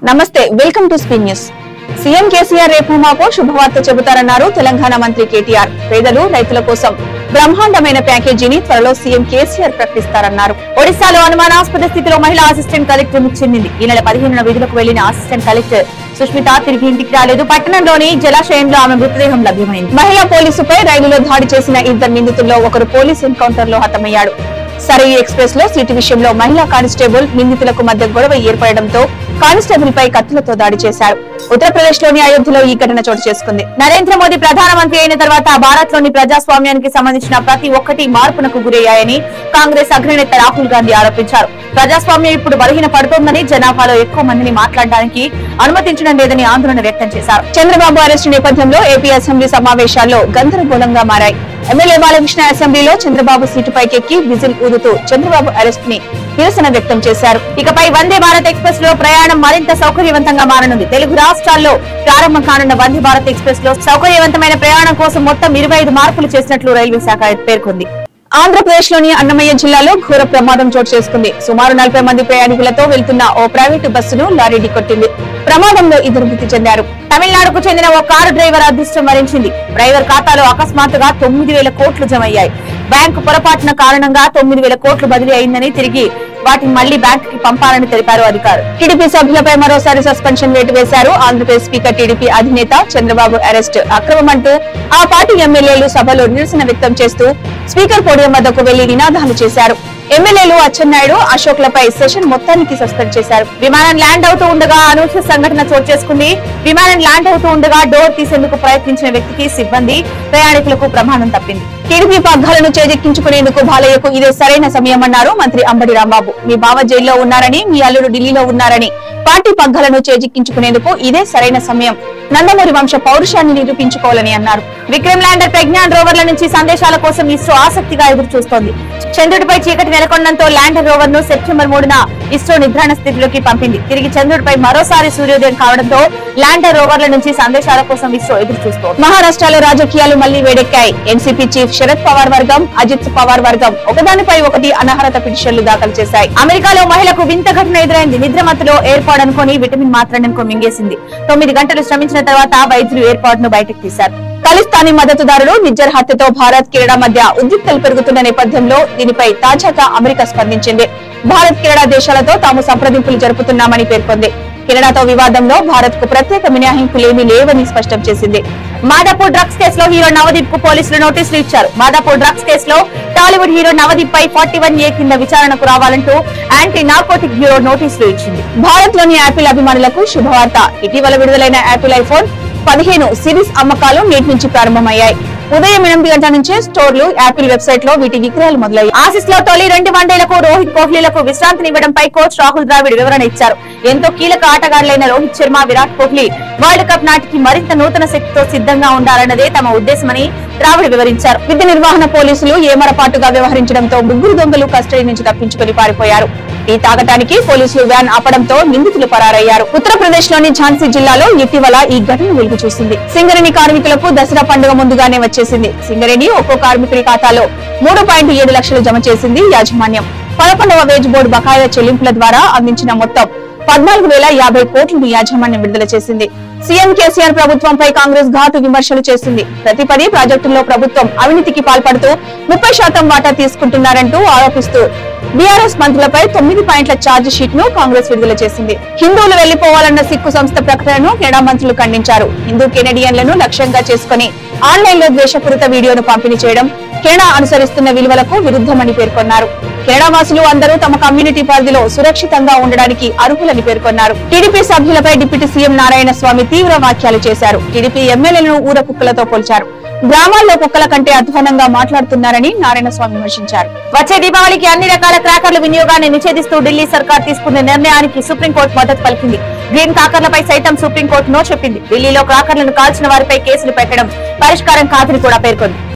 నమస్తే welcome to స్పీ news CM KCR రేపు మాకు శుభవార్త చెబుతారన్నారు తెలంగాణ మంత్రి కేటీఆర్ పేదలు రైతుల కోసం బ్రహ్మాండమైన ప్యాకేజీని త్వరలో సీఎం కేసీఆర్ ప్రకటిస్తారన్నారు ఒడిశాలో అనుమానాస్పద స్థితిలో మహిళా అసిస్టెంట్ కలెక్టర్ మృతి చెందింది ఈ నెల పదిహేనున విధులకు వెళ్లిన అసిస్టెంట్ కలెక్టర్ సుష్మిత తిరిగి ఇంటికి రాలేదు పట్టణంలోని జలాశయంలో ఆమె మృతదేహం లభ్యమైంది మహిళా పోలీసుపై రైలులో దాడి చేసిన ఇద్దరు నిందితుల్లో ఒకరు పోలీస్ ఎన్కౌంటర్ లో హతమయ్యాడు సరయి ఎక్స్ప్రెస్ లో సీటు విషయంలో మహిళా కానిస్టేబుల్ నిందితులకు మధ్య గొడవ ఏర్పడడంతో కానిస్టేబుల్ పై కత్తులతో దాడి చేశారు ఉత్తరప్రదేశ్ లోని అయోధ్యలో ఈ ఘటన చోటు చేసుకుంది నరేంద్ర మోదీ ప్రధానమంత్రి అయిన తర్వాత భారత్ లోని ప్రజాస్వామ్యానికి సంబంధించిన ప్రతి ఒక్కటి మార్పునకు గురయ్యాయని కాంగ్రెస్ అగ్రనేత రాహుల్ గాంధీ ఆరోపించారు ప్రజాస్వామ్యం ఇప్పుడు బలహీన పడుతోందని జనాభాలో ఎక్కువ మందిని మాట్లాడడానికి అనుమతించడం లేదని ఆందోళన వ్యక్తం చేశారు చంద్రబాబు అరెస్టు నేపథ్యంలో ఏపీ అసెంబ్లీ సమావేశాల్లో గందరగోళంగా మారాయి ఎమ్మెల్యే బాలకృష్ణ అసెంబ్లీలో చంద్రబాబు సీటు పైకెక్కి విజిల్ ఊదుతూ చంద్రబాబు అరెస్ట్ ని నిరసన వ్యక్తం చేశారు ఇకపై వందే భారత్ ఎక్స్ప్రెస్ లో ప్రయాణం మరింత సౌకర్యవంతంగా మారనుంది తెలుగు రాష్ట్రాల్లో ప్రారంభం కానున్న వందే భారత్ ఎక్స్ప్రెస్ లో సౌకర్యవంతమైన ప్రయాణం కోసం మొత్తం ఇరవై ఐదు మార్పులు చేసినట్లు రైల్వే శాఖ పేర్కొంది ఆంధ్రప్రదేశ్ లోని అన్నమయ్య జిల్లాలో ఘోర ప్రమాదం చోటు చేసుకుంది సుమారు నలభై మంది ప్రయాణికులతో వెళ్తున్న ఓ ప్రైవేటు బస్సును లారీ ఢీకొట్టింది ప్రమాదంలో ఇద్దరు మృతి చెందారు తమిళనాడుకు చెందిన ఓ కారు డ్రైవర్ అదృష్టం వరించింది డ్రైవర్ ఖాతాలో అకస్మాత్తుగా తొమ్మిది వేల కోట్లు జమ అయ్యాయి బ్యాంకు పొరపాటున కారణంగా తొమ్మిది వేల కోట్లు బదిలీ అయిందని తిరిగి వాటిని మళ్లీ బ్యాంకుకి పంపాలని తెలిపారు అధికారులు టీడీపీ సభ్యులపై మరోసారి సస్పెన్షన్ వేటు వేశారు ఆంధ్రప్రదేశ్ స్పీకర్ టీడీపీ అధినేత చంద్రబాబు అరెస్ట్ అక్రమమంటూ ఆ పార్టీ ఎమ్మెల్యేలు సభలో నిరసన వ్యక్తం చేస్తూ స్పీకర్ పోడియం వద్దకు వెళ్లి నినాదాలు చేశారు ఎమ్మెల్యేలు అచ్చెన్నాయుడు అశోక్ లపై సెషన్ మొత్తానికి సస్పెండ్ చేశారు విమానం ల్యాండ్ అవుతూ ఉండగా అనూహ్య సంఘటన చోటు చేసుకుంది విమానం ల్యాండ్ అవుతూ ఉండగా డోర్ తీసేందుకు ప్రయత్నించిన వ్యక్తికి సిబ్బంది ప్రయాణికులకు ప్రమాదం తప్పింది టీడీపీ పగ్గాలను చేజెక్కించుకునేందుకు బాలయ్యకు ఇదే సరైన సమయమన్నారు మంత్రి అంబటి రాంబాబు మీ బావ జైల్లో ఉన్నారని మీ అల్లుడు ఢిల్లీలో ఉన్నారని పార్టీ పగ్గాలను చేజిక్కించుకునేందుకు ఇదే సరైన సమయం నందమూరి వంశ పౌరుషాన్ని నిరూపించుకోవాలని అన్నారు విక్రమ్ ల్యాండర్ ప్రజ్ఞాన్ రోవర్ల నుంచి సందేశాల కోసం ఇస్రో ఆసక్తిగా ఎదురు చూస్తోంది చంద్రుడిపై చీకటి నెలకొనడంతో ల్యాండర్ రోవర్ ను సెప్టెంబర్ మూడున ఇస్రో నిద్రాణ స్థితిలోకి పంపింది తిరిగి చంద్రుడిపై మరోసారి సూర్యోదయం కావడంతో ల్యాండర్ రోవర్ల నుంచి సందేశాల కోసం ఇస్రో ఎదురు చూస్తోంది మహారాష్ట్రలో రాజకీయాలు మళ్లీ వేడెక్కాయి ఎన్సీపీ చీఫ్ శరద్ పవార్ వర్గం అజిత్ పవార్ వర్గం ఒకదానిపై ఒకటి అనర్హత పిటిషన్లు దాఖలు చేశాయి అమెరికాలో మహిళకు వింత ఘటన ఎదురైంది నిద్రమత్తులో ఏర్పాటు అనుకుని విటమిన్ మాత్రను మింగేసింది తొమ్మిది గంటలు శ్రమించిన తర్వాత వైద్యులు ఏర్పాటును బయటకు తీశారు ఖలిస్తానీ మద్దతుదారులు నిజ్జర్ హత్యతో భారత్ కెనడా మధ్య ఉద్రిక్తలు పెరుగుతున్న నేపథ్యంలో దీనిపై తాజాగా అమెరికా స్పందించింది భారత్ కెనడా దేశాలతో తాము సంప్రదింపులు జరుపుతున్నామని పేర్కొంది కెనడాతో వివాదంలో భారత్ కు ప్రత్యేక మినహాయింపులేమీ లేవని స్పష్టం చేసింది మాదాపూర్ డ్రగ్స్ కేసులో హీరో నవదీప్ కు పోలీసులు నోటీసులు ఇచ్చారు మాదాపూర్ డ్రగ్స్ కేసులో టాలీవుడ్ హీరో నవదీప్ పై ఫార్టీ వన్ ఏ కింద విచారణకు రావాలంటూ యాంటీ నార్కోటిక్ బ్యూరో నోటీసులు ఇచ్చింది భారత్ లోని యాపిల్ అభిమానులకు శుభవార్త ఇటీవల విడుదలైన యాపిల్ ఐఫోన్ పదిహేను సిరీస్ అమ్మకాలు నేటి నుంచి ప్రారంభమయ్యాయి ఉదయం ఎనిమిది గంటల నుంచే స్టోర్లు యాపిల్ వెబ్సైట్ లో వీటి విక్రయాలు మొదలయ్యాయి ఆసీస్ లో తొలి రెండు వన్డేలకు రోహిత్ కోహ్లీలకు విశ్రాంతినివ్వడంపై కోచ్ రాహుల్ ద్రావిడ్ వివరణ ఇచ్చారు ఎంతో కీలక ఆటగాళ్లైన రోహిత్ శర్మ విరాట్ కోహ్లీ వరల్డ్ కప్ నాటికి మరింత నూతన శక్తితో సిద్ధంగా ఉండాలన్నదే తమ ఉద్దేశమని ద్రావిడ్ వివరించారు విధి నిర్వహణ పోలీసులు ఏమరపాటుగా వ్యవహరించడంతో ముగ్గురు దొంగలు కస్టడీ నుంచి తప్పించుకుని పారిపోయారు ఈ తాగటానికి పోలీసులు వ్యాన్ ఆపడంతో నిందితులు పరారయ్యారు ఉత్తరప్రదేశ్ లోని ఝాన్సీ జిల్లాలో ఇటీవల ఈ ఘటన వెలుగు చూసింది సింగరేణి కార్మికులకు దసరా పండుగ ముందుగానే వచ్చేసింది సింగరేణి ఒక్కో కార్మికుడి ఖాతాలో మూడు పాయింట్ ఏడు లక్షలు జమ చేసింది యాజమాన్యం పదకొండవ వేజ్ బోర్డు బకాయిల చెల్లింపుల ద్వారా అందించిన మొత్తం పద్నాలుగు వేల యాభై కోట్లను యాజమాన్యం విడుదల చేసింది సీఎం కేసీఆర్ ప్రభుత్వంపై కాంగ్రెస్ ఘాటు విమర్శలు చేసింది ప్రతి పది ప్రాజెక్టుల్లో ప్రభుత్వం అవినీతికి పాల్పడుతూ ముప్పై శాతం వాటా తీసుకుంటున్నారంటూ ఆరోపిస్తూ బీఆర్ఎస్ మంత్రులపై తొమ్మిది పాయింట్ల ఛార్జ్ షీట్ ను కాంగ్రెస్ విడుదల చేసింది హిందువులు వెళ్లిపోవాలన్న సిక్కు సంస్థ ప్రకటనను కెనడా మంత్రులు ఖండించారు హిందూ కెనడియన్లను లక్ష్యంగా చేసుకుని ఆన్లైన్ లో ద్వేషపూరిత వీడియోను పంపిణీ చేయడం కెనడా అనుసరిస్తున్న విలువలకు విరుద్ధమని పేర్కొన్నారు కెనడా వాసులు అందరూ తమ కమ్యూనిటీ పరిధిలో సురక్షితంగా ఉండడానికి అర్హులని పేర్కొన్నారు టీడీపీ సభ్యులపై డిప్యూటీ సీఎం నారాయణ స్వామి తీవ్ర వ్యాఖ్యలు చేశారు టీడీపీ ఎమ్మెల్యేలను ఊర కుక్కలతో పోల్చారు గ్రామాల్లో కుక్కల కంటే అధ్వానంగా మాట్లాడుతున్నారని నారాయణ స్వామి విమర్శించారు వచ్చే దీపావళికి అన్ని రకాల క్రాకర్ల వినియోగాన్ని నిషేధిస్తూ ఢిల్లీ సర్కార్ తీసుకున్న నిర్ణయానికి సుప్రీంకోర్టు మద్దతు పలికింది గ్రీన్ కాకర్లపై సైతం సుప్రీంకోర్టు నో చెప్పింది ఢిల్లీలో క్రాకర్లను కాల్చిన వారిపై కేసులు పెట్టడం పరిష్కారం కాదని కూడా పేర్కొంది